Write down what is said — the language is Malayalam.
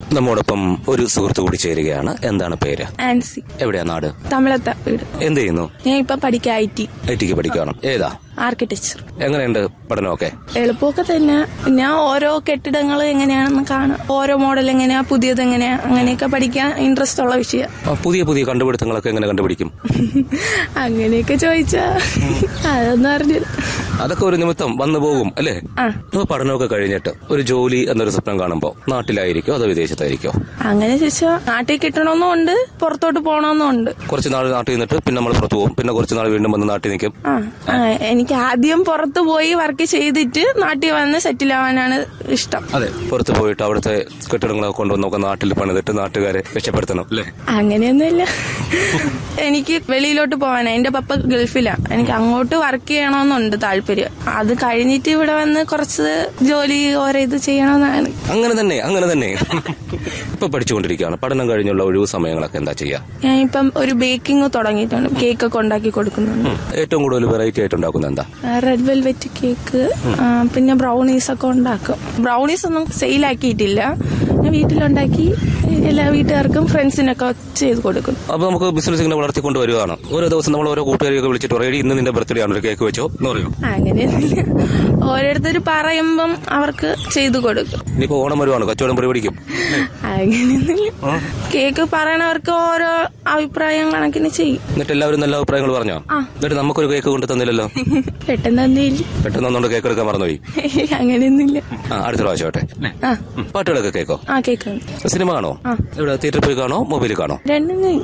നമ്മോടൊപ്പം ഒരു സുഹൃത്ത് കൂടി ചേരുകയാണ് എന്താണ് പേര് ആൻസി എവിടെയാ നാട് തമിഴത്ത വീട് എന്ത് ചെയ്യുന്നു ഞാൻ ഇപ്പൊ പഠിക്കുക ഐ ടി ഐ ടിക്ക് പഠിക്കുകയാണ് ഏതാ ആർക്കിടെക്ചർ എങ്ങനെയുണ്ട് പഠനമൊക്കെ എളുപ്പമൊക്കെ തന്നെ ഞാൻ ഓരോ കെട്ടിടങ്ങൾ എങ്ങനെയാണെന്ന് കാണാം ഓരോ മോഡൽ എങ്ങനെയാ പുതിയത് എങ്ങനെയാ അങ്ങനെയൊക്കെ പഠിക്കാൻ ഇൻട്രസ്റ്റ് ഉള്ള വിഷയം ആ, പുതിയ പുതിയ കണ്ടുപിടുത്തങ്ങളൊക്കെ എങ്ങനെ കണ്ടുപിടിക്കും അങ്ങനെയൊക്കെ ചോദിച്ചാ അതൊന്നും അറിഞ്ഞില്ല അതൊക്കെ ഒരു നിമിത്തം വന്നു പോകും അല്ലേ ആ അപ്പൊ പഠനമൊക്കെ കഴിഞ്ഞിട്ട് ഒരു ജോലി എന്നൊരു സ്വപ്നം കാണുമ്പോ നാട്ടിലായിരിക്കോ അതോ വിദേശത്തായിരിക്കോ അങ്ങനെ ചോദിച്ചാ നാട്ടിൽ കിട്ടണമെന്നും ഉണ്ട് പുറത്തോട്ട് പോകണമെന്നും ഉണ്ട് കുറച്ച് നാൾ നാട്ടിൽ നിന്നിട്ട് പിന്നെ നമ്മൾ പുറത്തു പോകും പിന്നെ കുറച്ച് നാൾ വീണ്ടും വന്ന് നാട്ടിൽ നിൽക്കും ആ ആ, എനിക്ക് ആദ്യം പുറത്ത് പോയി വർക്ക് ചെയ്തിട്ട് നാട്ടിൽ വന്ന് സെറ്റിൽ ആവാനാണ് ഇഷ്ടം അതെ പുറത്ത് പോയിട്ട് അവിടുത്തെ കെട്ടിടങ്ങളൊക്കെ കൊണ്ടുവന്നൊക്കെ നാട്ടിൽ പണിതിട്ട് നാട്ടുകാരെ രക്ഷപ്പെടുത്തണം അല്ലേ അങ്ങനെയൊന്നുമില്ല എനിക്ക് വെളിയിലോട്ട് പോകാനാ എന്റെ പപ്പ ഗൾഫിലാ എനിക്ക് അങ്ങോട്ട് വർക്ക് ചെയ്യണമെന്നുണ്ട് താല്പര്യം അത് കഴിഞ്ഞിട്ട് ഇവിടെ വന്ന് കുറച്ച് ജോലി ഓരോ ഇത് ചെയ്യണമെന്നാണ് അങ്ങനെ തന്നെ അങ്ങനെ തന്നെ ഇപ്പൊ പഠിച്ചുകൊണ്ടിരിക്കുകയാണ് പഠനം കഴിഞ്ഞുള്ള ഒഴിവു സമയങ്ങളൊക്കെ എന്താ ചെയ്യാ ഞാൻ ഇപ്പം ഒരു ബേക്കിംഗ് തുടങ്ങിയിട്ടുണ്ട് കേക്ക് ഒക്കെ ഉണ്ടാക്കി കൊടുക്കുന്നുണ്ട് ഏറ്റവും കൂടുതൽ വെറൈറ്റി ആയിട്ട് ഉണ്ടാക്കുന്ന എന്താ റെഡ് വെൽവെറ്റ് കേക്ക് ആ, പിന്നെ ബ്രൗണീസ് ഒക്കെ ഉണ്ടാക്കും ബ്രൗണീസ് ഒന്നും സെയിലാക്കിയിട്ടില്ല ഞാൻ വീട്ടിലുണ്ടാക്കി എല്ലാ വീട്ടുകാർക്കും ഫ്രണ്ട്സിനൊക്കെ ചെയ്ത് കൊടുക്കും അപ്പൊ നമുക്ക് ബിസിനസ് ഇങ്ങനെ വളർത്തിക്കൊണ്ട് വരുവാണ് ഓരോ ദിവസം നമ്മൾ ഓരോ കൂട്ടുകാരെയൊക്കെ വിളിച്ചിട്ട് പറയും "എടീ, ഇന്ന് നിന്റെ ബർത്ത്ഡേ ആണ് ഒരു കേക്ക് വെച്ചോ എന്ന് പറയും അങ്ങനെയൊന്നുമില്ല ഓരോരുത്തർ പറയുമ്പം അവർക്ക് ചെയ്തു കൊടുക്കും ഇനിയിപ്പോ ഓണം വരുവാണ് കച്ചവടം പരിപാടിക്കും അങ്ങനെയൊന്നുമില്ല കേക്ക് പറയണവർക്ക് ഓരോ അഭിപ്രായം കണക്കിന് ചെയ്യും എന്നിട്ട് എല്ലാവരും നല്ല അഭിപ്രായങ്ങൾ പറഞ്ഞോ ആ. എന്നിട്ട് നമുക്കൊരു കേക്ക് കൊണ്ട് തന്നില്ലല്ലോ പെട്ടെന്ന് എന്തെങ്കിലും പെട്ടെന്ന് ഒന്നുകൊണ്ട് കേക്ക് എടുക്കാൻ മറന്നുപോയി അങ്ങനെയൊന്നുമില്ല ആ അടുത്ത പ്രാവശ്യമാട്ടെ ആ പാട്ടുകളൊക്കെ കേക്കോ ആ കേക്ക് സിനിമ കാണോ ആ. ഇവിടെ തിയേറ്ററിൽ പോയി കാണോ മൊബൈലിൽ കാണോ രണ്ടും